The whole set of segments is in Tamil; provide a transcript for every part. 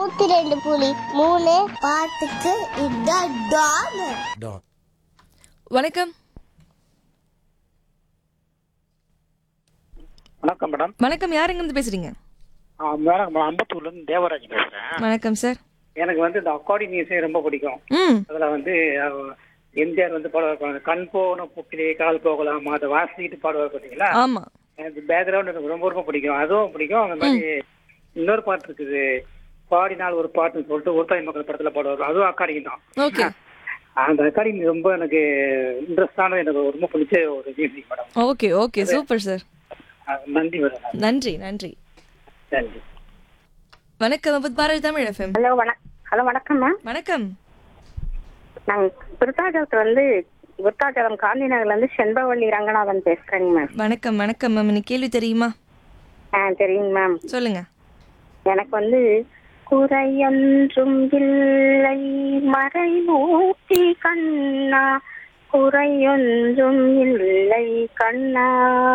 நூத்தி ரெண்டு புலி மூணு பாட்டுக்கு இதான் டான் டான் வணக்கம் வணக்கம் மேடம் வணக்கம் யார் எங்கேருந்து பேசுறீங்க ஆ, மேடம் நான் அம்பத்தூர்லேருந்து தேவராஜ் பேசுகிறேன் வணக்கம் சார் எனக்கு வந்து இந்த அக்கார்டிங் இசை ரொம்ப பிடிக்கும் ம் அதில் வந்து அஹ், எம்ஜிஆர் வந்து பாடுவார் கண் போன புக்கிலே கால் போகலாம் அதை வாசிக்கிட்டு பாடுவார் பார்த்தீங்களா ஆமா எனக்கு பேக்ரவுண்ட் எனக்கு ரொம்ப ரொம்ப பிடிக்கும் அதுவும் பிடிக்கும் அந்த மாதிரி இன்னொரு பாட்டு இருக்குது பாடினால் ஒரு பாட்டுன்னு சொல்லிட்டு ஒருத்தாய் மக்கள் படத்தில் பாடுவார் அதுவும் அக்காடிங் தான் ஓகே அந்த அக்காடிங் ரொம்ப எனக்கு இன்ட்ரெஸ்டான எனக்கு ரொம்ப பிடிச்ச ஒரு music madam okay okay super sir அஹ், நன்றி மேடம் நன்றி நன்றி நன்றி வணக்கம் with Bharathi Tamil FM hello வணக் ஹலோ வணக்கம் மேம் வணக்கம் நாங்கள் விருத்தாச்சலத்துல வந்து விருத்தாச்சலம் காந்தி நகர்ல இருந்து செண்பவள்ளி ரங்கநாதன் பேசுறேங்க மேம் வணக்கம் வணக்கம் மேம் இன்னைக்கு கேள்வி தெரியுமா ஆ தெரியுங்க மேம் சொல்லுங்க எனக்கு வந்து குறையொன்றும் இல்லை மறைமூர்த்தி கண்ணா குறையொன்றும் இல்லை கண்ணா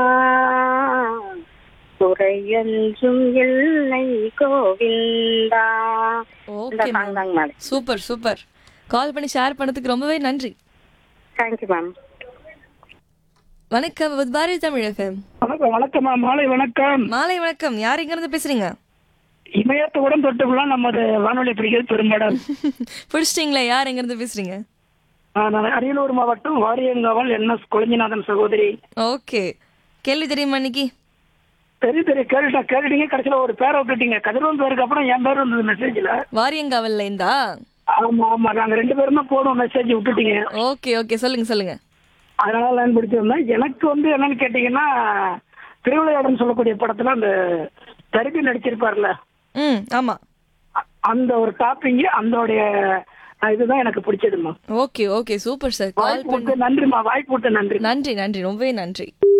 குறையொன்றும் இல்லை கோவிந்தா இந்த ஓகே சாங் தாங்க மேம் சூப்பர் சூப்பர் கால் பண்ணி ஷேர் பண்ணதுக்கு ரொம்பவே நன்றி தேங்க்யூ மேம் வணக்கம் வித் பாரதி தமிழ் எஃப்எம் வணக்கம் வணக்கம்மா மாலை வணக்கம் மாலை வணக்கம் யார் எங்க இருந்து பேசுறீங்க இமயத்துடன் தொட்டுக்குலாம் நமது வானொலி பிடிக்கிறது பெரும்படம் பிடிச்சிட்டீங்களா யார் எங்க இருந்து பேசுறீங்க நான் அரியலூர் மாவட்டம் வாரியங்காவல் என் எஸ் கொளஞ்சிநாதன் சகோதரி ஓகே கேள்வி தெரியுமா இன்னைக்கு பெரிய பெரிய கேள்விட்டா கேட்டுட்டீங்க கடைசியில ஒரு பேரை விட்டுட்டீங்க கதிரவன் பேருக்கு அப்புறம் என் பேர் வந்தது மெசேஜ்ல வாரியங்காவல்ல இருந்தா ஆமா ஆமா நாங்க ரெண்டு பேரும் தான் போடுவோம் மெசேஜ் விட்டுட்டீங்க ஓகே ஓகே சொல்லுங்க சொல்லுங்க அதனால லைன் பிடிச்சிருந்தேன் எனக்கு வந்து என்னன்னு கேட்டீங்கன்னா திருவிளையாடன்னு சொல்லக்கூடிய படத்துல அந்த தருபி நடிச்சிருப்பார்ல ம் ஆமா அ- அந்த ஒரு டாப்பிங் அந்தோடைய அஹ், இதுதான் எனக்கு பிடிச்சதுமா okay okay super sir call வாய்ப்பு பண்ணி விட்டு நன்றிம்மா வாய்ப்பு விட்டு நன்றி நன்றி நன்றி ரொம்பவே நன்றி